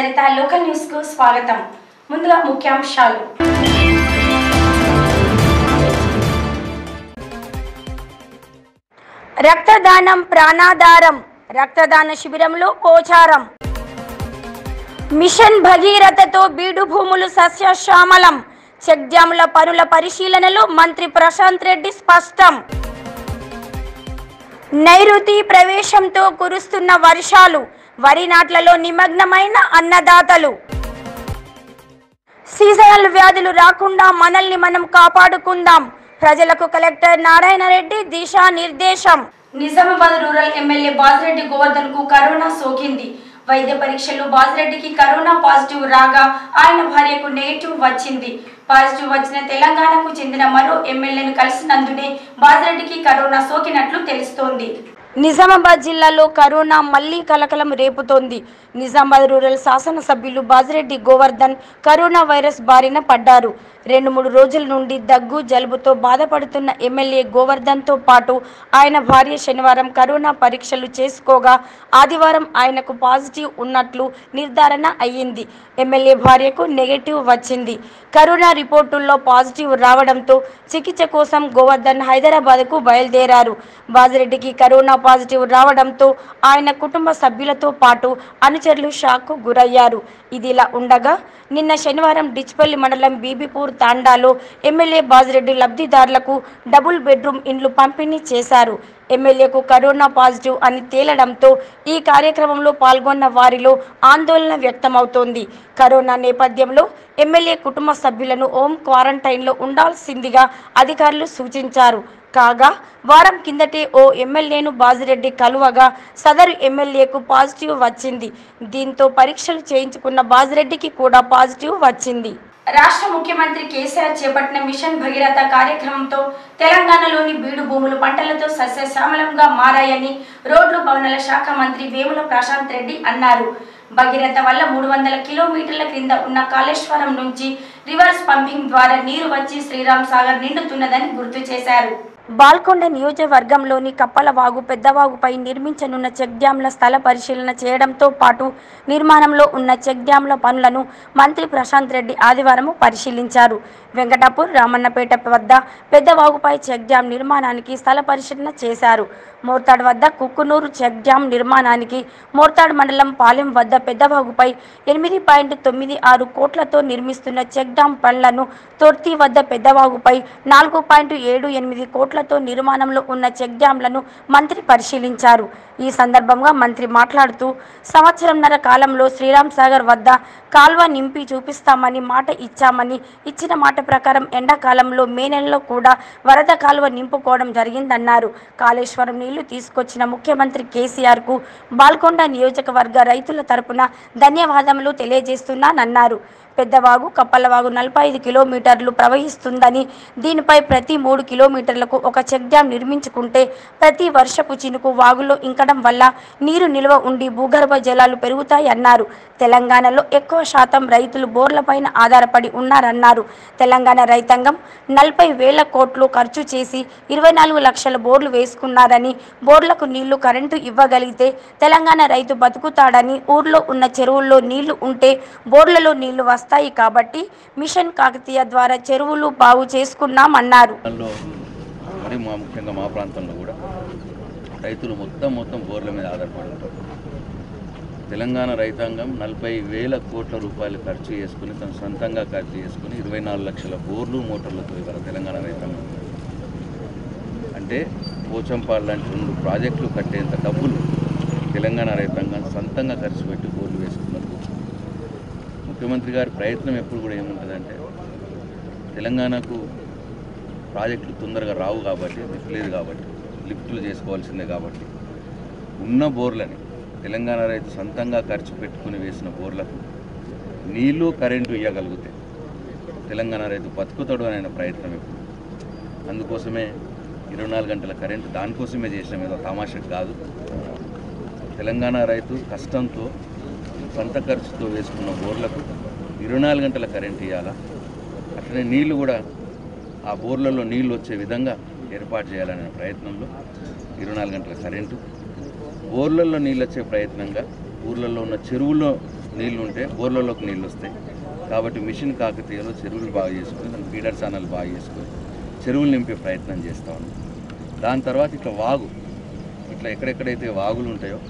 నేత local news కు స్వాగతం ముందుగా ముఖ్యాంశాలు రక్తదానం ప్రాణాధారం రక్తదాన శిబిరంలో పోచారం మిషన్ భగీరథతో బీడు భూములు సస్యశ్యామలం చెక్ డ్యాముల పనుల పరిశీలనలో మంత్రి ప్రశాంత్ రెడ్డి స్పష్టం నైరుతి ప్రవేశంతో కురుస్తున్న వర్షాలు వరి నాట్లలో నిమగ్నమైన అన్నదాతలు సీజనల్ వ్యాధులు రాకుండా మనల్ని మనం కాపాడుకుందాం ప్రజలకు కలెక్టర్ నారాయణ రెడ్డి దిశా నిర్దేశం నిజామాబాద్ రూరల్ ఎమ్మెల్యే బాజిరెడ్డి గోవర్ధన్ కు కరోనా సోకింది వైద్య పరీక్షల్లో బాజిరెడ్డికి కరోనా పాజిటివ్ రాగా ఆయన భార్యకు నెగిటివ్ వచ్చింది పాజిటివ్ వచ్చిన తెలంగాణకు చెందిన మరో ఎమ్మెల్యేను కలిసినందునే బాజిరెడ్డికి కరోనా సోకినట్లు తెలుస్తోంది నిజామాబాద్ జిల్లాలో కరోనా మళ్లీ కలకలం రేపుతోంది నిజామాబాద్ రూరల్ శాసనసభ్యులు బాజిరెడ్డి గోవర్ధన్ కరోనా వైరస్ బారిన పడ్డారు రెండు మూడు రోజుల నుండి దగ్గు జలుబుతో బాధపడుతున్న ఎమ్మెల్యే గోవర్ధన్తో పాటు ఆయన భార్య శనివారం కరోనా పరీక్షలు చేసుకోగా ఆదివారం ఆయనకు పాజిటివ్ ఉన్నట్లు నిర్ధారణ అయ్యింది ఎమ్మెల్యే భార్యకు నెగటివ్ వచ్చింది కరోనా రిపోర్టుల్లో పాజిటివ్ రావడంతో చికిత్స కోసం గోవర్ధన్ హైదరాబాద్కు బయలుదేరారు బాజిరెడ్డికి కరోనా పాజిటివ్ రావడంతో ఆయన కుటుంబ సభ్యులతో పాటు అనుచరులు షాక్కు గురయ్యారు ఇదిలా ఉండగా నిన్న శనివారం డిచ్పల్లి మండలం బీబీపూర్ తాండాలో ఎమ్మెల్యే బాజిరెడ్డి లబ్ధిదారులకు డబుల్ బెడ్రూమ్ ఇండ్లు పంపిణీ చేశారు ఎమ్మెల్యేకు కరోనా పాజిటివ్ అని తేలడంతో ఈ కార్యక్రమంలో పాల్గొన్న వారిలో ఆందోళన వ్యక్తమవుతోంది కరోనా నేపథ్యంలో ఎమ్మెల్యే కుటుంబ సభ్యులను హోం క్వారంటైన్లో ఉండాల్సిందిగా అధికారులు సూచించారు కాగా వారం కిందటే ఓ ఎమ్మెల్యేను బాజిరెడ్డి కలువగా సదరు ఎమ్మెల్యేకు పాజిటివ్ వచ్చింది దీంతో పరీక్షలు చేయించుకున్న బాజిరెడ్డికి కూడా పాజిటివ్ వచ్చింది రాష్ట్ర ముఖ్యమంత్రి కేసీఆర్ చేపట్టిన మిషన్ భగీరథ కార్యక్రమంతో తెలంగాణలోని బీడు భూములు పంటలతో సస్యశ్యామలంగా మారాయని రోడ్లు భవనాల శాఖ మంత్రి వేముల ప్రశాంత్ రెడ్డి అన్నారు భగీరథ వల్ల మూడు వందల కిలోమీటర్ల క్రింద ఉన్న కాళేశ్వరం నుంచి రివర్స్ పంపింగ్ ద్వారా నీరు వచ్చి శ్రీరామ్ సాగర్ నిండుతున్నదని గుర్తు చేశారు బాల్కొండ నియోజకవర్గంలోని కప్పలవాగు పెద్దవాగుపై నిర్మించనున్న చెక్ డ్యాంల స్థల పరిశీలన చేయడంతో పాటు నిర్మాణంలో ఉన్న చెక్ డ్యాంల పనులను మంత్రి ప్రశాంత్ రెడ్డి ఆదివారం పరిశీలించారు వెంకటాపూర్ రామన్నపేట వద్ద పెద్దవాగుపై చెక్ డ్యాం నిర్మాణానికి స్థల పరిశీలన చేశారు మోర్తాడ్ వద్ద కుక్కునూరు చెక్ డ్యాం నిర్మాణానికి మోర్తాడ్ మండలం పాలెం వద్ద పెద్దవాగుపై ఎనిమిది పాయింట్ తొమ్మిది ఆరు కోట్లతో నిర్మిస్తున్న చెక్ డ్యాం పనులను తొర్తి వద్ద పెద్దవాగుపై నాలుగు పాయింట్ ఏడు ఎనిమిది కోట్లతో నిర్మాణంలో ఉన్న చెక్ డ్యాంలను మంత్రి పరిశీలించారు ఈ సందర్భంగా మంత్రి మాట్లాడుతూ సంవత్సరంన్నర కాలంలో శ్రీరామ్ సాగర్ వద్ద కాల్వ నింపి చూపిస్తామని మాట ఇచ్చామని ఇచ్చిన మాట ప్రకారం ఎండాకాలంలో మే నెలలో కూడా వరద కాలువ నింపుకోవడం జరిగిందన్నారు కాళేశ్వరం నీళ్లు తీసుకొచ్చిన ముఖ్యమంత్రి కేసీఆర్కు బాల్కొండ నియోజకవర్గ రైతుల తరపున ధన్యవాదములు తెలియజేస్తున్నానన్నారు పెద్దవాగు కప్పలవాగు నలభై ఐదు కిలోమీటర్లు ప్రవహిస్తుందని దీనిపై ప్రతి మూడు కిలోమీటర్లకు ఒక చెక్ డ్యాం నిర్మించుకుంటే ప్రతి వర్షపు చినుకు వాగులో ఇంకడం వల్ల నీరు నిల్వ ఉండి భూగర్భ జలాలు పెరుగుతాయన్నారు తెలంగాణలో ఎక్కువ శాతం రైతులు బోర్లపైన ఆధారపడి ఉన్నారన్నారు తెలంగాణ రైతాంగం నలభై వేల కోట్లు ఖర్చు చేసి ఇరవై నాలుగు లక్షల బోర్లు వేసుకున్నారని బోర్లకు నీళ్లు కరెంటు ఇవ్వగలిగితే తెలంగాణ రైతు బతుకుతాడని ఊర్లో ఉన్న చెరువుల్లో నీళ్లు ఉంటే బోర్లలో నీళ్లు వస్తాయి కాబట్టి మిషన్ కాకతీయ ద్వారా చెరువులు బాగు చేసుకున్నామన్నారు ప్రాంతాల్లో మరి మా ముఖ్యంగా మా ప్రాంతంలో కూడా రైతులు మొత్తం మొత్తం బోర్ల మీద ఆధారపడి ఉంటారు తెలంగాణ రైతాంగం నలభై వేల కోట్ల రూపాయలు ఖర్చు చేసుకుని తన సొంతంగా ఖర్చు చేసుకుని ఇరవై నాలుగు లక్షల బోర్లు మోటార్లతో ఇవాళ తెలంగాణ రైతాంగం అంటే పోచంపాడు లాంటి రెండు ప్రాజెక్టులు కట్టేంత డబ్బులు తెలంగాణ రైతాంగం సొంతంగా ఖర్చు పెట్టి బోర్లు వేసుకున్నారు ముఖ్యమంత్రి గారి ప్రయత్నం ఎప్పుడు కూడా ఏముంటుందంటే తెలంగాణకు ప్రాజెక్టులు తొందరగా రావు కాబట్టి లిఫ్ట్ లేదు కాబట్టి లిఫ్టులు చేసుకోవాల్సిందే కాబట్టి ఉన్న బోర్లని తెలంగాణ రైతు సొంతంగా ఖర్చు పెట్టుకుని వేసిన బోర్లకు నీళ్లు కరెంటు ఇవ్వగలిగితే తెలంగాణ రైతు బతుకుతాడు అనే ఆయన ప్రయత్నం ఇప్పుడు అందుకోసమే ఇరవై నాలుగు గంటల కరెంటు దానికోసమే చేసిన ఏదో తమాషకు కాదు తెలంగాణ రైతు కష్టంతో సొంత ఖర్చుతో వేసుకున్న బోర్లకు ఇరవై నాలుగు గంటల కరెంట్ ఇవ్వాలా అట్లనే నీళ్లు కూడా ఆ బోర్లలో నీళ్లు వచ్చే విధంగా ఏర్పాటు చేయాలనే ప్రయత్నంలో ఇరవై నాలుగు గంటల కరెంటు బోర్లలో నీళ్ళు వచ్చే ప్రయత్నంగా ఊర్లలో ఉన్న చెరువుల్లో నీళ్లు ఉంటే బోర్లలోకి నీళ్ళు వస్తాయి కాబట్టి మిషన్ కాకతీయలో చెరువులు బాగా చేసుకొని దాని ఫీడర్ ఛానల్ బాగా చేసుకొని చెరువులు నింపే ప్రయత్నం చేస్తా ఉన్నాం దాని తర్వాత ఇట్లా వాగు ఇట్లా ఎక్కడెక్కడైతే వాగులు ఉంటాయో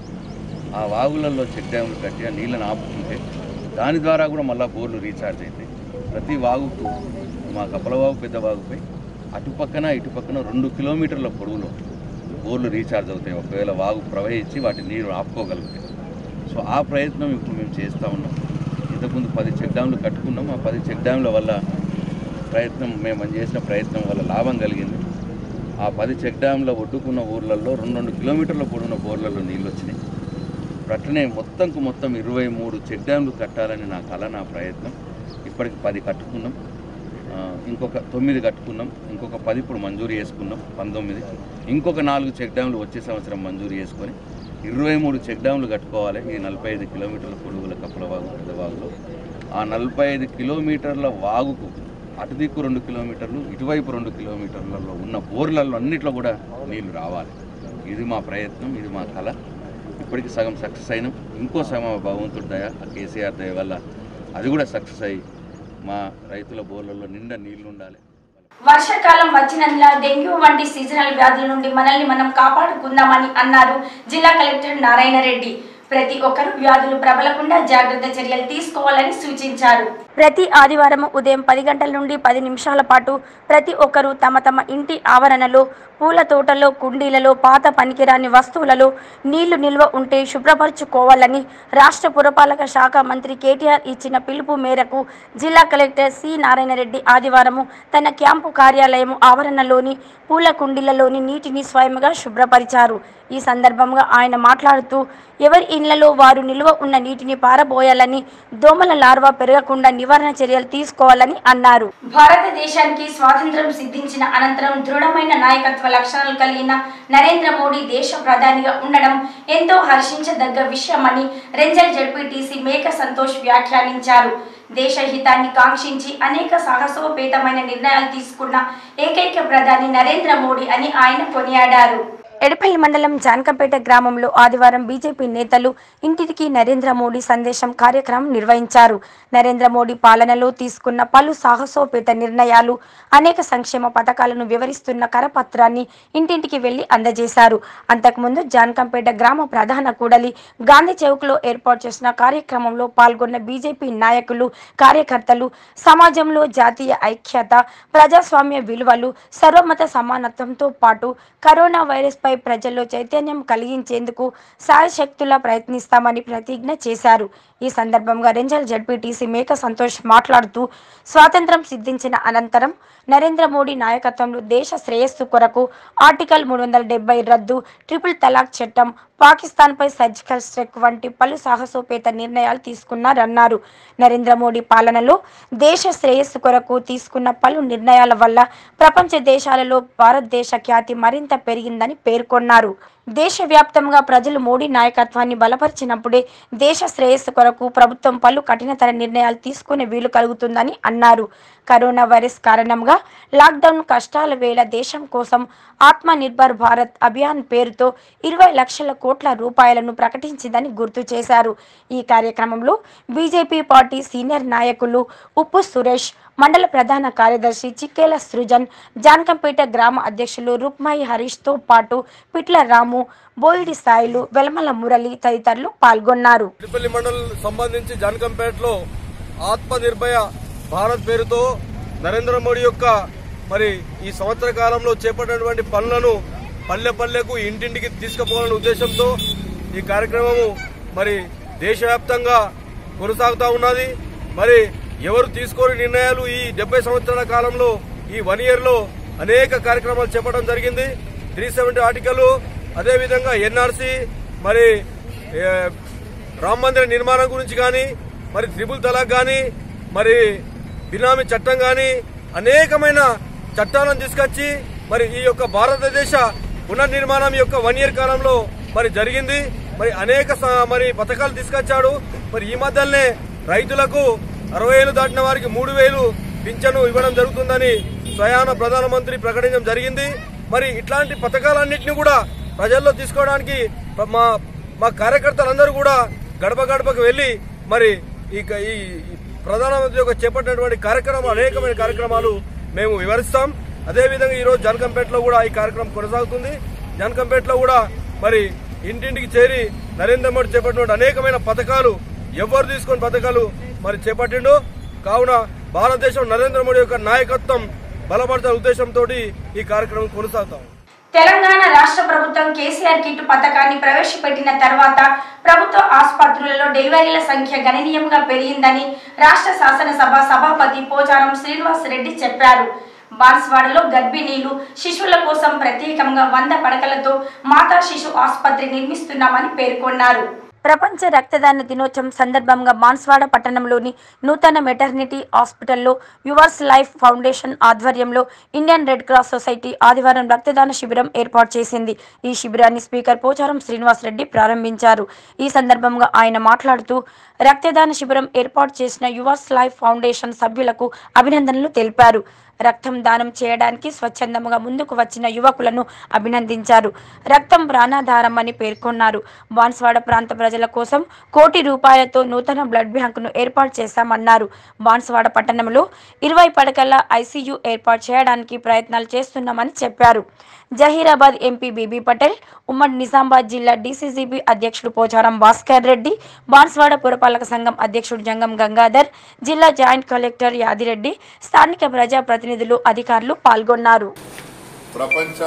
ఆ వాగులలో చెక్ డ్యాములు కట్టి ఆ నీళ్ళని ఆపుకుంటే దాని ద్వారా కూడా మళ్ళీ బోర్లు రీఛార్జ్ అవుతాయి ప్రతి వాగుకు మా కపలవాగు పెద్ద వాగుపై అటుపక్కన ఇటుపక్కన రెండు కిలోమీటర్ల పొడవులో బోర్లు రీఛార్జ్ అవుతాయి ఒకవేళ వాగు ప్రవహించి వాటి నీరు ఆపుకోగలుగుతాయి సో ఆ ప్రయత్నం ఇప్పుడు మేము చేస్తూ ఉన్నాం ఇంతకుముందు పది చెక్ డ్యామ్లు కట్టుకున్నాం ఆ పది చెక్ డ్యామ్ల వల్ల ప్రయత్నం మేము చేసిన ప్రయత్నం వల్ల లాభం కలిగింది ఆ పది చెక్ డ్యామ్ల ఒడ్డుకున్న ఊర్లలో రెండు రెండు కిలోమీటర్ల పొడున్న బోర్లలో నీళ్ళు వచ్చినాయి ఇప్పుడు అట్లనే మొత్తంకు మొత్తం ఇరవై మూడు చెక్ డ్యామ్లు కట్టాలని నా కళ నా ప్రయత్నం ఇప్పటికి పది కట్టుకున్నాం ఆ, ఇంకొక తొమ్మిది కట్టుకున్నాం ఇంకొక పది ఇప్పుడు మంజూరు చేసుకున్నాం పంతొమ్మిది ఇంకొక నాలుగు చెక్ డ్యామ్లు వచ్చే సంవత్సరం మంజూరు చేసుకొని ఇరవై మూడు చెక్ డ్యామ్లు కట్టుకోవాలి ఈ నలభై ఐదు కిలోమీటర్ల పొడుగుల కప్పలవాగు పెద్దవాగులో ఆ నలభై ఐదు కిలోమీటర్ల వాగుకు అటు దిక్కు రెండు కిలోమీటర్లు ఇటువైపు రెండు కిలోమీటర్లలో ఉన్న బోర్లలో అన్నిట్లో కూడా నీళ్లు రావాలి ఇది మా ప్రయత్నం ఇది మా కళ ఇప్పటికి సగం సక్సెస్ అయినాం ఇంకో సగం ఆ భగవంతుడి దయ ఆ కేసీఆర్ దయ వల్ల అది కూడా సక్సెస్ అయ్యి మా రైతుల బోర్లలో నిండా నీళ్లు ఉండాలి వర్షాకాలం వచ్చినందున డెంగ్యూ వంటి సీజనల్ వ్యాధుల నుండి మనల్ని మనం కాపాడుకుందామని అన్నారు జిల్లా కలెక్టర్ నారాయణ రెడ్డి ప్రతి ఒక్కరూ వ్యాధులు ప్రబలకుండా జాగ్రత్త చర్యలు తీసుకోవాలని సూచించారు ప్రతి ఆదివారం ఉదయం పది గంటల నుండి పది నిమిషాల పాటు ప్రతి ఒక్కరూ తమ తమ ఇంటి ఆవరణలో పూల తోటలో కుండీలలో పాత పనికిరాని వస్తువులలో నీళ్లు నిల్వ ఉంటే శుభ్రపరచుకోవాలని రాష్ట్ర పురపాలక శాఖ మంత్రి కేటీఆర్ ఇచ్చిన పిలుపు మేరకు జిల్లా కలెక్టర్ సి నారాయణరెడ్డి ఆదివారము తన క్యాంపు కార్యాలయం ఆవరణలోని పూల కుండీలలోని నీటిని స్వయంగా శుభ్రపరిచారు ఈ సందర్భంగా ఆయన మాట్లాడుతూ ఎవరి ఇళ్లలో వారు నిల్వ ఉన్న నీటిని పారబోయాలని దోమల లార్వా పెరగకుండా నివారణ చర్యలు తీసుకోవాలని అన్నారు భారతదేశానికి స్వాతంత్రం సిద్ధించిన అనంతరం దృఢమైన నాయకత్వ లక్షణాలు కలిగిన నరేంద్ర మోడీ దేశ ప్రధానిగా ఉండడం ఎంతో హర్షించదగ్గ విషయమని రెంజల్ జడ్పీటీసీ మేక సంతోష్ వ్యాఖ్యానించారు దేశ హితాన్ని కాంక్షించి అనేక సాహసోపేతమైన నిర్ణయాలు తీసుకున్న ఏకైక ప్రధాని నరేంద్ర మోడీ అని ఆయన కొనియాడారు ఎడపల్లి మండలం జానకంపేట గ్రామంలో ఆదివారం బీజేపీ నేతలు ఇంటికి నరేంద్ర మోడీ సందేశం కార్యక్రమం నిర్వహించారు నరేంద్ర మోడీ పాలనలో తీసుకున్న పలు సాహసోపేత నిర్ణయాలు అనేక సంక్షేమ పథకాలను వివరిస్తున్న కరపత్రాన్ని ఇంటింటికి వెళ్లి అందజేశారు అంతకుముందు జానకంపేట గ్రామ ప్రధాన కూడలి గాంధీ చౌక్లో ఏర్పాటు చేసిన కార్యక్రమంలో పాల్గొన్న బీజేపీ నాయకులు కార్యకర్తలు సమాజంలో జాతీయ ఐక్యత ప్రజాస్వామ్య విలువలు సర్వమత సమానత్వంతో పాటు కరోనా వైరస్ పై ప్రజల్లో చైతన్యం కలిగించేందుకు శాయశక్తులా ప్రయత్నిస్తామని ప్రతిజ్ఞ చేశారు ఈ సందర్భంగా రెంజల్ జడ్పీటీసీ మేక సంతోష్ మాట్లాడుతూ స్వాతంత్రం సిద్ధించిన అనంతరం నరేంద్ర మోడీ నాయకత్వంలో దేశ శ్రేయస్సు కొరకు ఆర్టికల్ మూడు వందల డెబ్బై రద్దు ట్రిపుల్ తలాక్ చట్టం పాకిస్తాన్పై సర్జికల్ స్ట్రైక్ వంటి పలు సాహసోపేత నిర్ణయాలు తీసుకున్నారన్నారు నరేంద్ర మోడీ పాలనలో దేశ శ్రేయస్సు కొరకు తీసుకున్న పలు నిర్ణయాల వల్ల ప్రపంచ దేశాలలో భారతదేశ ఖ్యాతి మరింత పెరిగిందని పేర్కొన్నారు దేశవ్యాప్తంగా ప్రజలు మోడీ నాయకత్వాన్ని బలపరిచినప్పుడే దేశ శ్రేయస్సు కొరకు ప్రభుత్వం పలు కఠినతర నిర్ణయాలు తీసుకునే వీలు కలుగుతుందని అన్నారు కరోనా వైరస్ కారణంగా లాక్డౌన్ కష్టాల వేళ దేశం కోసం ఆత్మ నిర్భర్ భారత్ అభియాన్ పేరుతో ఇరవై లక్షల కోట్ల రూపాయలను ప్రకటించిందని గుర్తు చేశారు ఈ కార్యక్రమంలో బీజేపీ పార్టీ సీనియర్ నాయకులు ఉప్పు సురేష్ మండల ప్రధాన కార్యదర్శి చిక్కేల సృజన్ జానకంపేట గ్రామ అధ్యక్షులు రుక్మాయి హరీష్తో పాటు పిట్ల రాము బోయిడి సాయిలు వెలమల మురళి తదితరులు పాల్గొన్నారు తిరుపల్లి మండలం సంబంధించి జానకంపేటలో ఆత్మ నిర్భయ భారత్ పేరుతో నరేంద్ర మోడీ యొక్క మరి ఈ సంవత్సర కాలంలో చేపట్టినటువంటి పనులను పల్లె పల్లెకు ఇంటింటికి తీసుకుపోవాలనే ఉద్దేశంతో ఈ కార్యక్రమము మరి దేశవ్యాప్తంగా కొనసాగుతా ఉన్నది మరి ఎవరు తీసుకోని నిర్ణయాలు ఈ డెబ్బై సంవత్సరాల కాలంలో ఈ వన్ ఇయర్ లో అనేక కార్యక్రమాలు చేపట్టడం జరిగింది త్రీ సెవెంటీ ఆర్టికల్ అదేవిధంగా ఎన్ఆర్సీ మరి ఏ, రామ మందిర నిర్మాణం గురించి కానీ మరి త్రిపుల్ తలాక్ కానీ మరి బినామీ చట్టం కానీ అనేకమైన చట్టాలను తీసుకొచ్చి మరి ఈ యొక్క భారతదేశ పునర్నిర్మాణం యొక్క వన్ ఇయర్ కాలంలో మరి జరిగింది మరి అనేక స- మరి పథకాలు తీసుకొచ్చాడు మరి ఈ మధ్యలోనే రైతులకు అరవై ఏళ్ళు దాటిన వారికి మూడు వేలు పింఛను ఇవ్వడం జరుగుతుందని స్వయాన ప్రధానమంత్రి ప్రకటించడం జరిగింది మరి ఇట్లాంటి పథకాలన్నింటినీ కూడా ప్రజల్లో తీసుకోవడానికి మా మా కార్యకర్తలందరూ కూడా గడప గడపకు వెళ్లి మరి ఈ క- ఈ ఈ ప్రధానమంత్రి యొక్క చేపట్టినటువంటి కార్యక్రమాలు అనేకమైన కార్యక్రమాలు మేము వివరిస్తాం అదేవిధంగా ఈరోజు జనకంపేటలో కూడా ఈ కార్యక్రమం కొనసాగుతుంది జనకంపేటలో కూడా మరి ఇంటింటికి చేరి నరేంద్ర మోడీ చేపట్టిన అనేకమైన పథకాలు ఎవరు తీసుకొని పథకాలు మరి చేపట్టిండో కావున భారతదేశం నరేంద్ర మోడీ యొక్క నాయకత్వం బలపరచాల ఉద్దేశంతో ఈ కార్యక్రమం కొనసాగుతాం తెలంగాణ రాష్ట్ర ప్రభుత్వం కేసీఆర్ కిట్ పథకాన్ని ప్రవేశపెట్టిన తర్వాత ప్రభుత్వ ఆసుపత్రులలో డెలివరీల సంఖ్య గణనీయంగా పెరిగిందని రాష్ట్ర శాసనసభ సభాపతి పోచారం శ్రీనివాస్ రెడ్డి చెప్పారు బాన్స్వాడలో గర్భిణీలు శిశువుల కోసం ప్రత్యేకంగా వంద పడకలతో మాతా శిశు ఆసుపత్రి నిర్మిస్తున్నామని పేర్కొన్నారు ప్రపంచ రక్తదాన దినోత్సవం సందర్భంగా బాన్స్వాడ పట్టణంలోని నూతన మెటర్నిటీ హాస్పిటల్లో యువర్స్ లైఫ్ ఫౌండేషన్ ఆధ్వర్యంలో ఇండియన్ రెడ్ క్రాస్ సొసైటీ ఆదివారం రక్తదాన శిబిరం ఏర్పాటు చేసింది ఈ శిబిరాన్ని స్పీకర్ పోచారం శ్రీనివాస్ రెడ్డి ప్రారంభించారు ఈ సందర్భంగా ఆయన మాట్లాడుతూ రక్తదాన శిబిరం ఏర్పాటు చేసిన యువర్స్ లైఫ్ ఫౌండేషన్ సభ్యులకు అభినందనలు తెలిపారు రక్తం దానం చేయడానికి స్వచ్ఛందముగా ముందుకు వచ్చిన యువకులను అభినందించారు రక్తం ప్రాణాధారం అని పేర్కొన్నారు బాన్స్వాడ ప్రాంత ప్రజల కోసం కోటి రూపాయలతో నూతన బ్లడ్ బ్యాంకును ఏర్పాటు చేశామన్నారు బాన్స్వాడ పట్టణంలో ఇరవై పడకల ఐసీయూ ఏర్పాటు చేయడానికి ప్రయత్నాలు చేస్తున్నామని చెప్పారు జహీరాబాద్ ఎంపీ బీబీ పటేల్ ఉమ్మడి నిజామాబాద్ జిల్లా డీసీసీబీ అధ్యక్షుడు పోచారం భాస్కర్ రెడ్డి బాన్స్వాడ పురపాలక సంఘం అధ్యక్షుడు జంగం గంగాధర్ జిల్లా జాయింట్ కలెక్టర్ యాదిరెడ్డి స్థానిక ప్రజాప్రతినిధులు అధికారులు పాల్గొన్నారు ప్రపంచ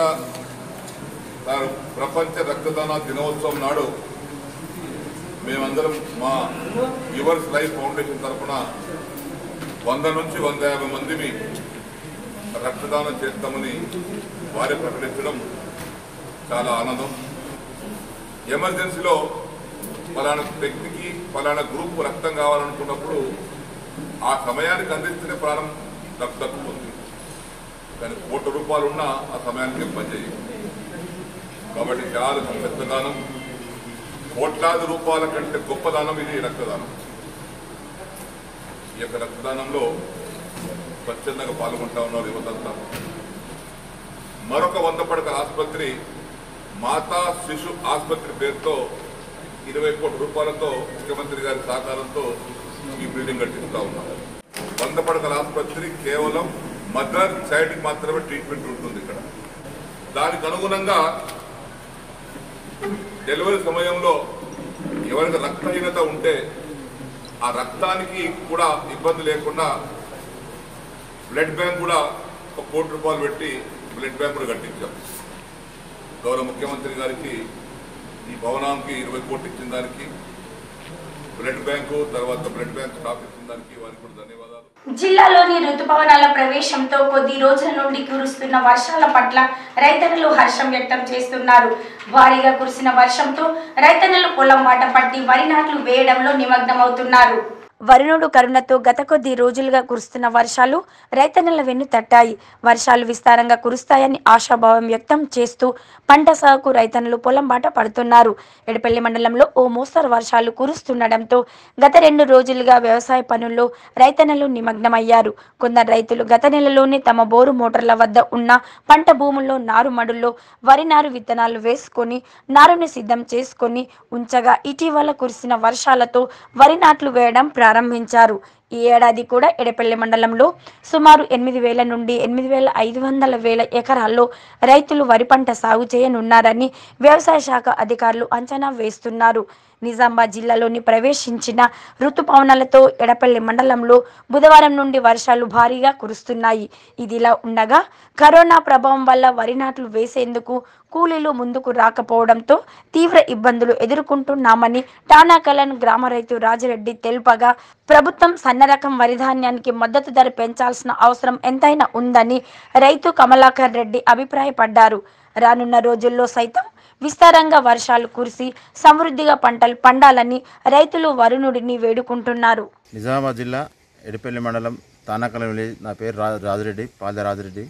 ప్రపంచ రక్తదాన దినోత్సవం నాడు మేమందరం మా యువర్స్ లైఫ్ ఫౌండేషన్ తరఫున వంద నుంచి వంద యాభై మందిని రక్తదానం చేస్తామని వారే ప్రకటించడం చాలా ఆనందం ఎమర్జెన్సీలో ఫలానా వ్యక్తికి ఫలానా గ్రూప్ రక్తం కావాలనుకున్నప్పుడు ఆ సమయానికి అందిస్తేనే ప్రాణం దక్కు దక్కుతుంది కానీ కోటి రూపాయలు ఉన్నా ఆ సమయానికి పనిచేయవు కాబట్టి చాలా పెద్ద దానం కోట్లాది రూపాయల కంటే గొప్ప దానం ఇది రక్తదానం ఈ యొక్క రక్తదానంలో స్వచ్ఛందంగా పాల్గొంటా ఉన్నారు యువతంతా మరొక వంద పడకల ఆసుపత్రి మాతా శిశు ఆసుపత్రి పేరుతో ఇరవై కోట్ల రూపాయలతో ముఖ్యమంత్రి గారి సహకారంతో ఈ బిల్డింగ్ కట్టిస్తా ఉన్నాం వంద పడకల ఆసుపత్రి కేవలం మదర్ చైల్డ్ మాత్రమే ట్రీట్మెంట్ ఉంటుంది ఇక్కడ దానికి అనుగుణంగా డెలివరీ సమయంలో ఎవరికి రక్తహీనత ఉంటే ఆ రక్తానికి కూడా ఇబ్బంది లేకుండా బ్లడ్ బ్యాంక్ కూడా ఒక కోటి రూపాయలు పెట్టి బ్లడ్ బ్యాంక్ కూడా కట్టించాం గౌరవ ముఖ్యమంత్రి గారికి ఈ భవనానికి ఇరవై కోట్లు ఇచ్చిన దానికి బ్లడ్ బ్యాంకు తర్వాత బ్లడ్ బ్యాంక్ స్టాప్ ఇచ్చిన దానికి వారికి కూడా ధన్యవాదాలు జిల్లాలోని రుతుపవనాల ప్రవేశంతో కొద్ది రోజుల నుండి కురుస్తున్న వర్షాల పట్ల రైతన్నలు హర్షం వ్యక్తం చేస్తున్నారు భారీగా కురిసిన వర్షంతో రైతన్నలు పొలం బాట పట్టి వరి నాట్లు వేయడంలో నిమగ్నమవుతున్నారు వరుణుడు కరుణతో గత కొద్ది రోజులుగా కురుస్తున్న వర్షాలు రైతన్నల వెన్ను తట్టాయి వర్షాలు విస్తారంగా కురుస్తాయని ఆశాభావం వ్యక్తం చేస్తూ పంట సాగుకు రైతన్నలు పొలం బాట పడుతున్నారు ఎడపల్లి మండలంలో ఓ మోస్తరు వర్షాలు కురుస్తుండటంతో గత రెండు రోజులుగా వ్యవసాయ పనుల్లో రైతన్నలు నిమగ్నమయ్యారు కొందరు రైతులు గత నెలలోనే తమ బోరు మోటార్ల వద్ద ఉన్న పంట భూముల్లో నారుమడుల్లో వరి నారు విత్తనాలు వేసుకొని నారుని సిద్ధం చేసుకొని ఉంచగా ఇటీవల కురిసిన వర్షాలతో వరి నాట్లు వేయడం ప్రారంభించారు ఈ ఏడాది కూడా ఎడపల్లి మండలంలో సుమారు ఎనిమిది వేల నుండి ఎనిమిది వేల ఐదు వందల వేల ఎకరాల్లో రైతులు వరి పంట సాగు చేయనున్నారని వ్యవసాయ శాఖ అధికారులు అంచనా వేస్తున్నారు నిజామాబాద్ జిల్లాలోని ప్రవేశించిన ఋతుపవనాలతో ఎడపల్లి మండలంలో బుధవారం నుండి వర్షాలు భారీగా కురుస్తున్నాయి ఇదిలా ఉండగా కరోనా ప్రభావం వల్ల వరి నాట్లు వేసేందుకు కూలీలు ముందుకు రాకపోవడంతో తీవ్ర ఇబ్బందులు ఎదుర్కొంటున్నామని టానాకలన్ గ్రామ రైతు రాజిరెడ్డి తెలుపగా ప్రభుత్వం సన్నరకం వరి ధాన్యానికి మద్దతు ధర పెంచాల్సిన అవసరం ఎంతైనా ఉందని రైతు కమలాకర్ రెడ్డి అభిప్రాయపడ్డారు రానున్న రోజుల్లో సైతం విస్తారంగా వర్షాలు కురిసి సమృద్ధిగా పంటలు పండాలని రైతులు వరుణుడిని వేడుకుంటున్నారు నిజామాబాద్ జిల్లా ఎడిపల్లి మండలం తానాకలం విలేజ్ నా పేరు రా రాజురెడ్డి పాద రాజురెడ్డి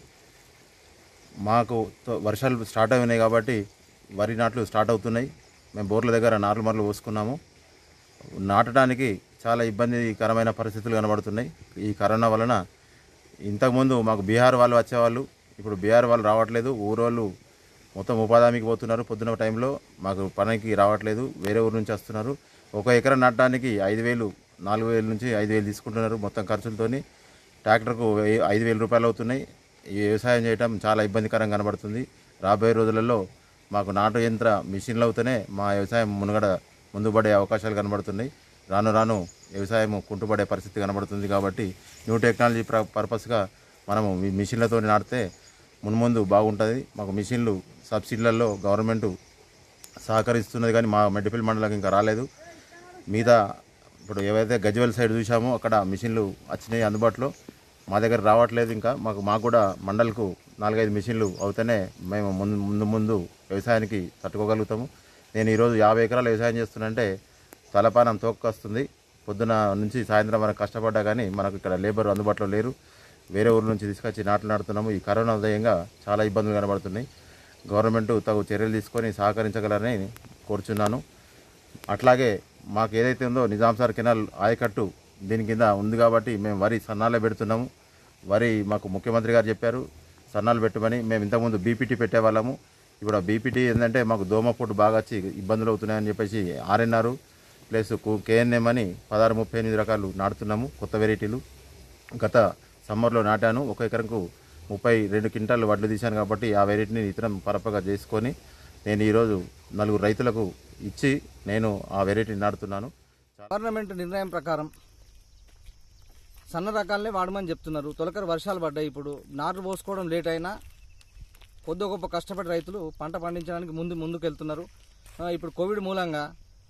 మాకు తో- వర్షాలు స్టార్ట్ అయినాయి కాబట్టి వరి నాట్లు స్టార్ట్ అవుతున్నాయి మేము బోర్ల దగ్గర నార్లు మరలు పోసుకున్నాము నాటడానికి చాలా ఇబ్బందికరమైన పరిస్థితులు కనబడుతున్నాయి ఈ కరోనా వలన ఇంతకుముందు మాకు బీహార్ వాళ్ళు వచ్చేవాళ్ళు ఇప్పుడు బీహార్ వాళ్ళు రావట్లేదు ఊరోళ్ళు మొత్తం ఉపాధికి పోతున్నారు పొద్దున టైంలో మాకు పనికి రావట్లేదు వేరే ఊరు నుంచి వస్తున్నారు ఒక ఎకరం నాటడానికి ఐదు వేలు నాలుగు వేల నుంచి ఐదు వేలు తీసుకుంటున్నారు మొత్తం ఖర్చులతోని ట్రాక్టర్కు వెయ్యి- ఐదు వేల రూపాయలు అవుతున్నాయి ఈ వ్యవసాయం చేయడం చాలా ఇబ్బందికరంగా కనబడుతుంది రాబోయే రోజులలో మాకు నాటు యంత్ర మిషన్లు అవుతూనే మా వ్యవసాయం మునుగడ ముందుపడే అవకాశాలు కనబడుతున్నాయి రాను రాను వ్యవసాయం కుంటుపడే పరిస్థితి కనబడుతుంది కాబట్టి న్యూ టెక్నాలజీ ప్ర పర్పస్గా మనము ఈ మిషన్లతో నాటితే మున్ముందు బాగుంటుంది మాకు మిషన్లు సబ్సిడీలలో గవర్నమెంట్ సహకరిస్తున్నది కానీ మా మెడ్డిపల్లి మండలం ఇంకా రాలేదు మిగతా ఇప్పుడు ఏవైతే గజ్వెల్ సైడ్ చూసామో అక్కడ మిషన్లు వచ్చినాయి అందుబాటులో మా దగ్గర రావట్లేదు ఇంకా మాకు మాకు కూడా మండలకు నాలుగైదు మిషన్లు అవుతేనే మేము ముందు ముందు ముందు వ్యవసాయానికి తట్టుకోగలుగుతాము నేను ఈరోజు యాభై ఎకరాలు వ్యవసాయం చేస్తున్నంటే తలపానం తోకొస్తుంది పొద్దున నుంచి సాయంత్రం వరకు కష్టపడ్డా కానీ మనకు ఇక్కడ లేబర్ అందుబాటులో లేరు వేరే ఊరు నుంచి తీసుకొచ్చి నాట్లు నాటుతున్నాము ఈ కరోనా ఉదయంగా చాలా ఇబ్బందులు కనబడుతున్నాయి గవర్నమెంట్ తగు చర్యలు తీసుకొని సహకరించగలరని కోరుచున్నాను అట్లాగే మాకు ఏదైతే ఉందో నిజాం సార్ కెనాల్ ఆయకట్టు దీని కింద ఉంది కాబట్టి మేము వరి సన్నాలే పెడుతున్నాము వరి మాకు ముఖ్యమంత్రి గారు చెప్పారు సన్నాలు పెట్టమని మేము ఇంతకుముందు బీపీటీ పెట్టేవాళ్ళము ఇప్పుడు ఆ బీపీటీ ఏంటంటే మాకు దోమపోటు బాగా వచ్చి ఇబ్బందులు అవుతున్నాయని చెప్పేసి ఆర్ఎన్ఆర్ ప్లస్ కేఎన్ఎం అని పదహారు ముప్పై ఎనిమిది రకాలు నాటుతున్నాము కొత్త వెరైటీలు గత సమ్మర్లో నాటాను ఒక ఎకరంకు ముప్పై రెండు క్వింటాలు వడ్లు తీశాను కాబట్టి ఆ వెరైటీని ఇతరం పరపగా చేసుకొని నేను ఈరోజు నలుగురు రైతులకు ఇచ్చి నేను ఆ వెరైటీని నాటుతున్నాను గవర్నమెంట్ నిర్ణయం ప్రకారం సన్న రకాలనే వాడమని చెప్తున్నారు తొలకరి వర్షాలు పడ్డాయి ఇప్పుడు నారు పోసుకోవడం లేట్ అయినా కొద్ది గొప్ప కష్టపడి రైతులు పంట పండించడానికి ముందు ముందుకు వెళ్తున్నారు ఆ, ఇప్పుడు కోవిడ్ మూలంగా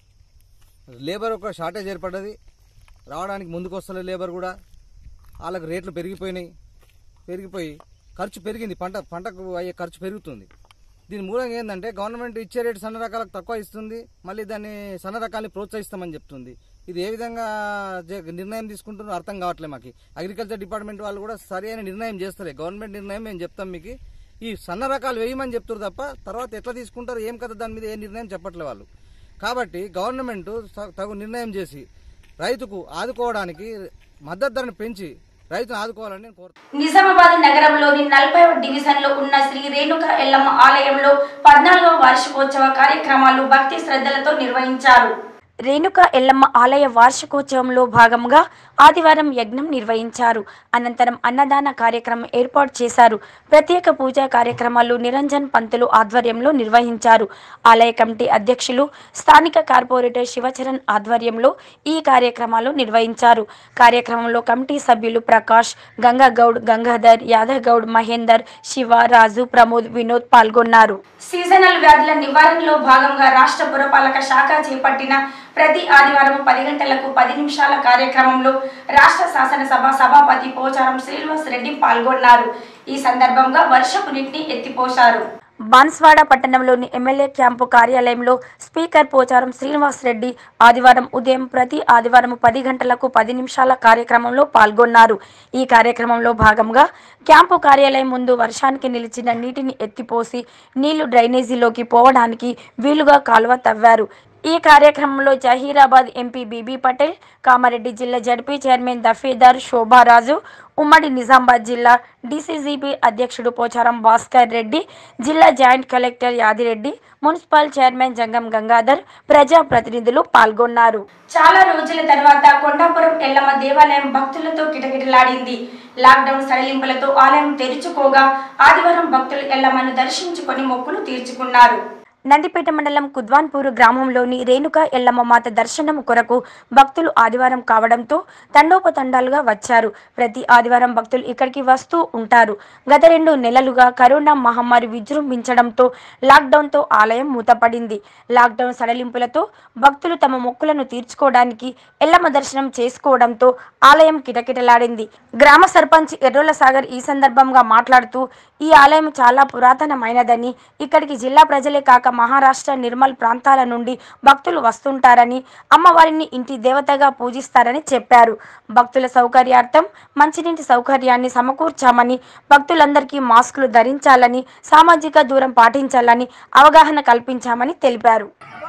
లేబర్ ఒక షార్టేజ్ ఏర్పడ్డది రావడానికి ముందుకు వస్తలేదు లేబర్ కూడా వాళ్ళకి రేట్లు పెరిగిపోయినాయి పెరిగిపోయి ఖర్చు పెరిగింది పంట పంటకు అయ్యే ఖర్చు పెరుగుతుంది దీని మూలంగా ఏంటంటే గవర్నమెంట్ ఇచ్చే రేటు సన్న రకాలకు తక్కువ ఇస్తుంది మళ్ళీ దాన్ని సన్న రకాలని ప్రోత్సహిస్తామని చెప్తుంది ఇది ఏ విధంగా జ- నిర్ణయం తీసుకుంటున్నారో అర్థం కావట్లేదు మాకు అగ్రికల్చర్ డిపార్ట్మెంట్ వాళ్ళు కూడా సరి అయిన నిర్ణయం చేస్తలే గవర్నమెంట్ నిర్ణయం మేము చెప్తాం మీకు ఈ సన్న రకాలు వేయమని చెప్తారు తప్ప తర్వాత ఎట్లా తీసుకుంటారు ఏం కదా దాని మీద ఏ నిర్ణయం చెప్పట్లే వాళ్ళు కాబట్టి గవర్నమెంట్ త- తగు నిర్ణయం చేసి రైతుకు ఆదుకోవడానికి మద్దతు ధరను పెంచి రైతును ఆదుకోవాలని నేను కోరుతున్నాను నిజామాబాద్ నగరంలోని నలభై డివిజన్ లో ఉన్న శ్రీ రేణుక ఎల్లమ్మ ఆలయంలో పద్నాలుగవ వార్షికోత్సవ కార్యక్రమాలు భక్తి శ్రద్ధలతో నిర్వహించారు రేణుక ఎల్లమ్మ ఆలయ వార్షికోత్సవంలో భాగంగా ఆదివారం యజ్ఞం నిర్వహించారు అనంతరం అన్నదాన కార్యక్రమం ఏర్పాటు చేశారు ప్రత్యేక పూజా కార్యక్రమాలు నిరంజన్ పంతులు ఆధ్వర్యంలో నిర్వహించారు ఆలయ కమిటీ అధ్యక్షులు స్థానిక కార్పొరేటర్ శివచరణ్ ఆధ్వర్యంలో ఈ కార్యక్రమాలు నిర్వహించారు కార్యక్రమంలో కమిటీ సభ్యులు ప్రకాష్ గంగాగౌడ్ గంగాధర్ యాదవ్ గౌడ్ మహేందర్ శివ రాజు ప్రమోద్ వినోద్ పాల్గొన్నారు సీజనల్ వ్యాధుల నివారణలో భాగంగా రాష్ట్ర పురపాలక శాఖ చేపట్టిన ప్రతి ఆదివారం పది గంటలకు పది నిమిషాల కార్యక్రమంలో రాష్ట్ర శాసనసభ సభాపతి పోచారం శ్రీనివాస్ రెడ్డి పాల్గొన్నారు ఈ సందర్భంగా వర్షపు నీటిని ఎత్తిపోశారు బాన్స్వాడ పట్టణంలోని ఎమ్మెల్యే క్యాంపు కార్యాలయంలో స్పీకర్ పోచారం శ్రీనివాస్ రెడ్డి ఆదివారం ఉదయం ప్రతి ఆదివారం పది గంటలకు పది నిమిషాల కార్యక్రమంలో పాల్గొన్నారు ఈ కార్యక్రమంలో భాగంగా క్యాంపు కార్యాలయం ముందు వర్షానికి నిలిచిన నీటిని ఎత్తిపోసి నీళ్లు డ్రైనేజీలోకి పోవడానికి వీలుగా కాలువ తవ్వారు ఈ కార్యక్రమంలో జహీరాబాద్ ఎంపీ బీబీ పటేల్ కామారెడ్డి జిల్లా జడ్పీ చైర్మన్ దఫేదార్ శోభారాజు ఉమ్మడి నిజామాబాద్ జిల్లా డీసీజీబీ అధ్యక్షుడు పోచారం భాస్కర్ రెడ్డి జిల్లా joint collector Yadireddy municipal chairman Jangam Gangadhar ప్రజా ప్రతినిధులు పాల్గొన్నారు చాలా రోజుల తర్వాత కొండాపురం ఎల్లమ్మ దేవాలయం భక్తులతో కిటకిటలాడింది లాక్డౌన్ సడలింపులతో ఆలయం తెరుచుకోగా ఆదివారం భక్తులు ఎల్లమ్మను దర్శించుకొని మొక్కులు తీర్చుకున్నారు నందిపేట మండలం కుద్వాన్పూర్ గ్రామంలోని రేణుక ఎల్లమ్మ మాత దర్శనం కొరకు భక్తులు ఆదివారం కావడంతో తండోపతండాలుగా వచ్చారు ప్రతి ఆదివారం భక్తులు ఇక్కడికి వస్తూ ఉంటారు గత రెండు నెలలుగా కరోనా మహమ్మారి విజృంభించడంతో లాక్డౌన్తో ఆలయం మూతపడింది లాక్డౌన్ సడలింపులతో భక్తులు తమ మొక్కులను తీర్చుకోవడానికి ఎల్లమ్మ దర్శనం చేసుకోవడంతో ఆలయం కిటకిటలాడింది గ్రామ సర్పంచ్ ఎర్రోల సాగర్ ఈ సందర్భంగా మాట్లాడుతూ ఈ ఆలయం చాలా పురాతనమైనదని ఇక్కడికి జిల్లా ప్రజలే కాక మహారాష్ట్ర నిర్మల్ ప్రాంతాల నుండి భక్తులు వస్తుంటారని అమ్మవారిని ఇంటి దేవతగా పూజిస్తారని చెప్పారు భక్తుల సౌకర్యార్థం మంచినీటి సౌకర్యాన్ని సమకూర్చామని భక్తులందరికీ మాస్కులు ధరించాలని సామాజిక దూరం పాటించాలని అవగాహన కల్పించామని తెలిపారు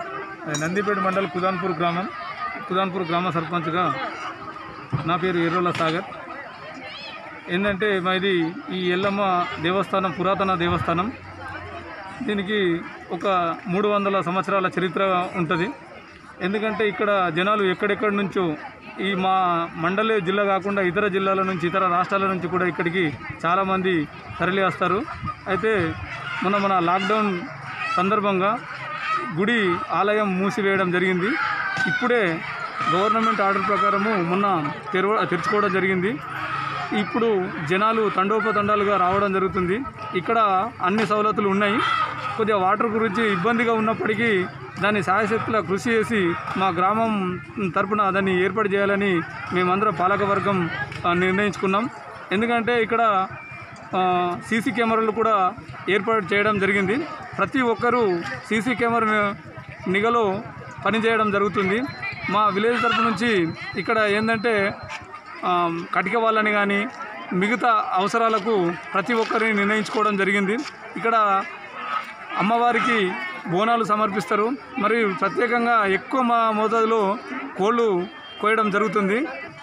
నందిపేట మండల్ కుదాన్పూర్ గ్రామం కుదాన్పూర్ గ్రామ సర్పంచ్గా నా పేరు ఎర్రోల సాగర్ ఏంటంటే మాది ఈ ఎల్లమ్మ దేవస్థానం పురాతన దేవస్థానం దీనికి ఒక మూడు వందల సంవత్సరాల చరిత్ర ఉంటుంది ఎందుకంటే ఇక్కడ జనాలు ఎక్కడెక్కడి నుంచో ఈ మా మండలి జిల్లా కాకుండా ఇతర జిల్లాల నుంచి ఇతర రాష్ట్రాల నుంచి కూడా ఇక్కడికి చాలామంది తరలి వస్తారు అయితే మొన్న మన లాక్డౌన్ సందర్భంగా గుడి ఆలయం మూసివేయడం జరిగింది ఇప్పుడే గవర్నమెంట్ ఆర్డర్ ప్రకారము మొన్న తెరవ తెరుచుకోవడం జరిగింది ఇప్పుడు జనాలు తండోపతండాలుగా రావడం జరుగుతుంది ఇక్కడ అన్ని సవలతులు ఉన్నాయి కొద్దిగా వాటర్ గురించి ఇబ్బందిగా ఉన్నప్పటికీ దాన్ని శాయశక్తుల కృషి చేసి మా గ్రామం తరపున దాన్ని ఏర్పాటు చేయాలని మేమందరం పాలకవర్గం ఆ, నిర్ణయించుకున్నాం ఎందుకంటే ఇక్కడ సీసీ కెమెరాలు కూడా ఏర్పాటు చేయడం జరిగింది ప్రతి ఒక్కరూ సీసీ కెమెరా నిఘలో పనిచేయడం జరుగుతుంది మా విలేజ్ తరపు నుంచి ఇక్కడ ఏంటంటే ఆ, కటిక వాళ్ళని కానీ మిగతా అవసరాలకు ప్రతి ఒక్కరిని నిర్ణయించుకోవడం జరిగింది ఇక్కడ అమ్మవారికి బోనాలు సమర్పిస్తారు మరియు ప్రత్యేకంగా ఎక్కువ మా మోతాదులో కోళ్ళు కోయడం జరుగుతుంది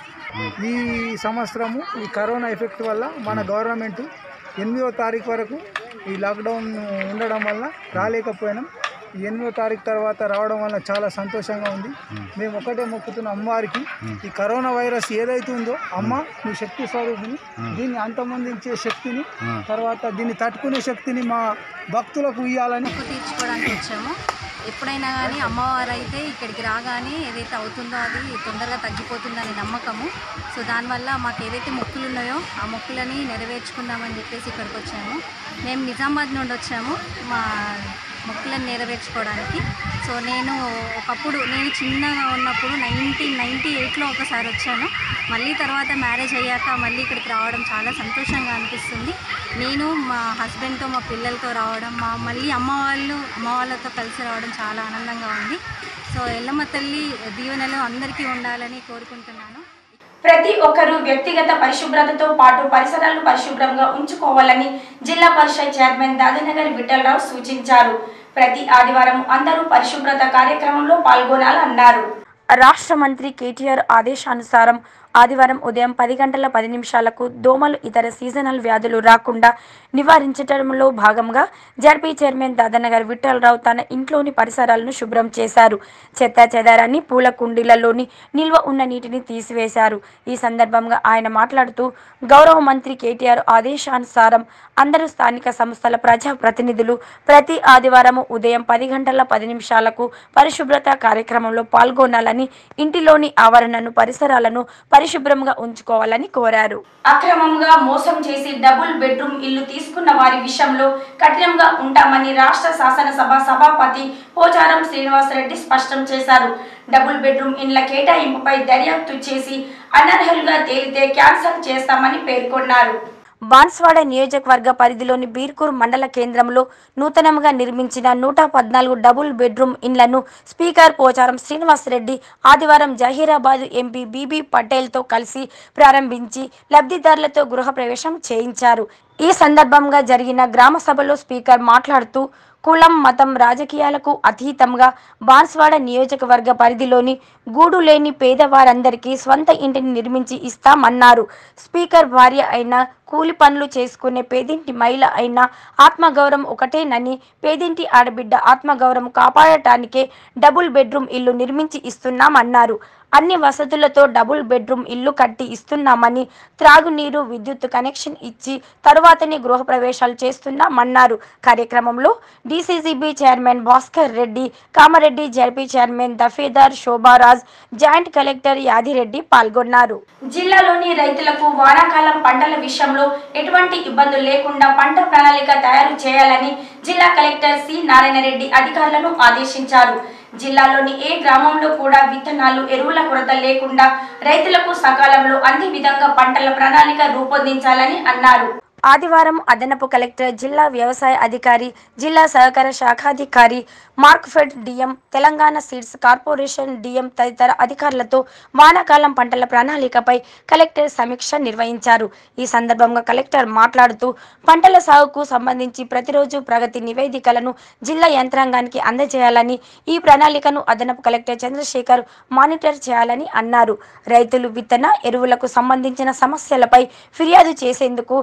ఈ సంవత్సరము ఈ కరోనా ఎఫెక్ట్ వల్ల మన గవర్నమెంట్ ఎనిమిదో తారీఖు వరకు ఈ లాక్డౌన్ ఉండడం వల్ల రాలేకపోయినాం ఈ ఎనిమిదో తారీఖు తర్వాత రావడం వల్ల చాలా సంతోషంగా ఉంది మేము ఒకటే మొక్కుతున్న అమ్మవారికి ఈ కరోనా వైరస్ ఏదైతే ఉందో అమ్మ నీ శక్తి స్వరూపిణి దీన్ని అంతమొందించే శక్తిని తర్వాత దీన్ని తట్టుకునే శక్తిని మా భక్తులకు ఇవ్వాలని మొక్కు తీర్చుకోవడానికి వచ్చాము ఎప్పుడైనా కానీ అమ్మవారు అయితే ఇక్కడికి రాగానే ఏదైతే అవుతుందో అది తొందరగా తగ్గిపోతుందనే నమ్మకము సో దానివల్ల మాకు ఏవైతే మొక్కులు ఉన్నాయో ఆ మొక్కులని నెరవేర్చుకుందామని చెప్పేసి ఇక్కడికి వచ్చాము మేము నిజామాబాద్ నుండి వచ్చాము మా మొక్కులను నెరవేర్చుకోవడానికి సో నేను ఒకప్పుడు నేను చిన్నగా ఉన్నప్పుడు నైన్టీన్ నైంటీ ఎయిట్లో ఒకసారి వచ్చాను మళ్ళీ తర్వాత మ్యారేజ్ అయ్యాక మళ్ళీ ఇక్కడికి రావడం చాలా సంతోషంగా అనిపిస్తుంది నేను మా హస్బెండ్తో మా పిల్లలతో రావడం మా మళ్ళీ అమ్మ వాళ్ళు అమ్మ వాళ్ళతో కలిసి రావడం చాలా ఆనందంగా ఉంది సో ఎల్లమ్మ తల్లి దీవెనలు అందరికీ ఉండాలని కోరుకుంటున్నాను ప్రతి ఒక్కరూ వ్యక్తిగత పరిశుభ్రతతో పాటు పరిసరాలు పరిశుభ్రంగా ఉంచుకోవాలని జిల్లా పరిషత్ చైర్మన్ దాదానగర్ విఠలరావు సూచించారు ప్రతి ఆదివారం అందరూ పరిశుభ్రత కార్యక్రమంలో పాల్గొనాలన్నారు రాష్ట్ర మంత్రి కేటీఆర్ ఆదేశానుసారం ఆదివారం ఉదయం పది గంటల పది నిమిషాలకు దోమలు ఇతర సీజనల్ వ్యాధులు రాకుండా నివారించడంలో భాగంగా జడ్పీ చైర్మన్ దాదనగర్ విఠలరావు తన ఇంట్లోని పరిసరాలను శుభ్రం చేశారు చెత్త చెదారాన్ని పూల కుండీలలోని నిల్వ ఉన్న నీటిని తీసివేశారు ఈ సందర్భంగా ఆయన మాట్లాడుతూ గౌరవ మంత్రి కేటీఆర్ ఆదేశానుసారం అందరూ స్థానిక సంస్థల ప్రజా ప్రతినిధులు ప్రతి ఆదివారం ఉదయం పది గంటల పది నిమిషాలకు పరిశుభ్రత కార్యక్రమంలో పాల్గొనాలని ఇంటిలోని ఆవరణను పరిసరాలను పరిశుభ్రంగా ఉంచుకోవాలని కోరారు అక్రమంగా మోసం చేసి డబుల్ బెడ్రూమ్ ఇల్లు తీసుకున్న వారి విషయంలో కఠినంగా ఉంటామని రాష్ట్ర శాసనసభ సభాపతి పోచారం శ్రీనివాసరెడ్డి స్పష్టం చేశారు డబుల్ బెడ్రూమ్ ఇండ్ల కేటాయింపుపై దర్యాప్తు చేసి అనర్హులుగా తేలితే క్యాన్సల్ చేస్తామని పేర్కొన్నారు బాన్స్వాడ నియోజకవర్గ పరిధిలోని బీర్కూర్ మండల కేంద్రంలో నూతనంగా నిర్మించిన నూట పద్నాలుగు డబుల్ బెడ్రూమ్ ఇండ్లను స్పీకర్ పోచారం శ్రీనివాసరెడ్డి ఆదివారం జహీరాబాద్ ఎంపీ బీబీ పటేల్తో కలిసి ప్రారంభించి లబ్ధిదారులతో గృహప్రవేశం చేయించారు ఈ సందర్భంగా జరిగిన గ్రామ సభలో స్పీకర్ మాట్లాడుతూ కులం మతం రాజకీయాలకు అతీతంగా బాన్స్వాడ నియోజకవర్గ పరిధిలోని గూడు లేని పేదవారందరికీ స్వంత ఇంటిని నిర్మించి ఇస్తామన్నారు స్పీకర్ భార్య అయిన కూలి పనులు చేసుకునే పేదింటి మహిళ అయినా ఆత్మగౌరవం ఒకటేనని పేదింటి ఆడబిడ్డ ఆత్మగౌరవం కాపాడటానికే డబుల్ బెడ్రూమ్ ఇల్లు నిర్మించి ఇస్తున్నామన్నారు అన్ని వసతులతో డబుల్ బెడ్రూమ్ ఇల్లు కట్టి ఇస్తున్నామని త్రాగునీరు విద్యుత్ కనెక్షన్ ఇచ్చి తరువాతనే గృహప్రవేశాలు చేస్తున్నామన్నారు కార్యక్రమంలో DCCB chairman Bhaskar Reddy Kamareddy ZP chairman Dafedar Shobharaj joint collector Yadireddy పాల్గొన్నారు జిల్లాలోని రైతులకు వానాకాలం పంటల విషయంలో ఎటువంటి ఇబ్బందులు లేకుండా పంట ప్రణాళిక తయారు చేయాలని జిల్లా కలెక్టర్ సి నారాయణరెడ్డి అధికారులను ఆదేశించారు జిల్లాలోని ఏ గ్రామంలో కూడా విత్తనాలు ఎరువుల కొరత లేకుండా రైతులకు సకాలంలో అన్ని విధంగా పంటల ప్రణాళిక రూపొందించాలని అన్నారు ఆదివారం అదనపు కలెక్టర్ జిల్లా వ్యవసాయ అధికారి జిల్లా సహకార శాఖాధికారి Markfed DM Telangana seeds corporation DM తదితర అధికారులతో వానాకాలం పంటల ప్రణాళికపై కలెక్టర్ సమీక్ష నిర్వహించారు ఈ సందర్భంగా కలెక్టర్ మాట్లాడుతూ పంటల సాగుకు సంబంధించి ప్రతిరోజు ప్రగతి నివేదికలను జిల్లా యంత్రాంగానికి అందజేయాలని ఈ ప్రణాళికను అదనపు కలెక్టర్ చంద్రశేఖర్ మానిటర్ చేయాలని అన్నారు రైతులు విత్తన ఎరువులకు సంబంధించిన సమస్యలపై ఫిర్యాదు చేసేందుకు కాల్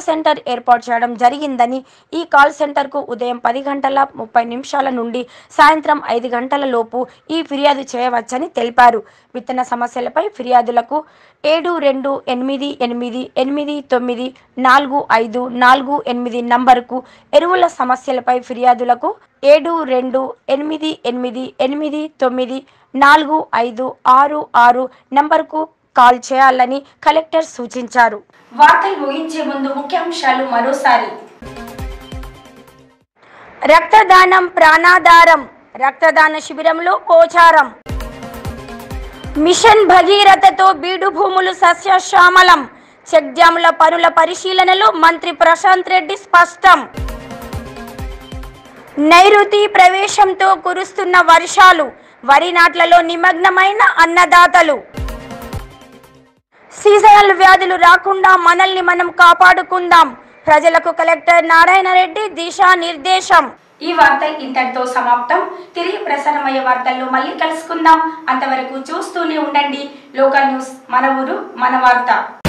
సెంటర్ ఏర్పాటు చేయడం జరిగిందని ఈ కాల్ సెంటర్కు ఉదయం పది గంటల ముప్పై నిమిషాల నుండి సాయంత్రం ఐదు గంటల లోపు ఈ ఫిర్యాదు చేయవచ్చని తెలిపారు విత్తన సమస్యలపై ఫిర్యాదులకు ఏడు రెండు ఎనిమిది ఎనిమిది ఎనిమిది తొమ్మిది నాలుగు ఐదు నాలుగు ఎనిమిది నంబరుకు ఎరువుల సమస్యలపై ఫిర్యాదులకు ఏడు రెండు ఎనిమిది ఎనిమిది ఎనిమిది తొమ్మిది నాలుగు ఐదు ఆరు ఆరు నంబరుకు కాల్ చేయాలని కలెక్టర్ సూచించారు వార్తలు ముగించే ముందు ముఖ్యాంశాలు మరోసారి రక్తదానం ప్రాణాధారం రక్తదాన శిబిరంలో పోచారం మిషన్ భగీరథతో బీడు భూములు సస్యశ్యామలం చెక్ డ్యాముల పనుల పరిశీలనలో మంత్రి ప్రశాంత్ రెడ్డి స్పష్టం నైరుతి ప్రవేశంతో కురుస్తున్న వర్షాలు వరి నాట్లలో నిమగ్నమైన అన్నదాతలు సీజనల్ వ్యాధులు రాకుండా మనల్ని మనం కాపాడుకుందాం ప్రజలకు కలెక్టర్ నారాయణ రెడ్డి దిశా నిర్దేశం ఈ వార్తలు ఇంతటితో సమాప్తం తిరిగి ప్రసారమయ్యే వార్తల్లో మళ్ళీ కలుసుకుందాం అంతవరకు చూస్తూనే ఉండండి లోకల్ న్యూస్ మన ఊరు మన వార్త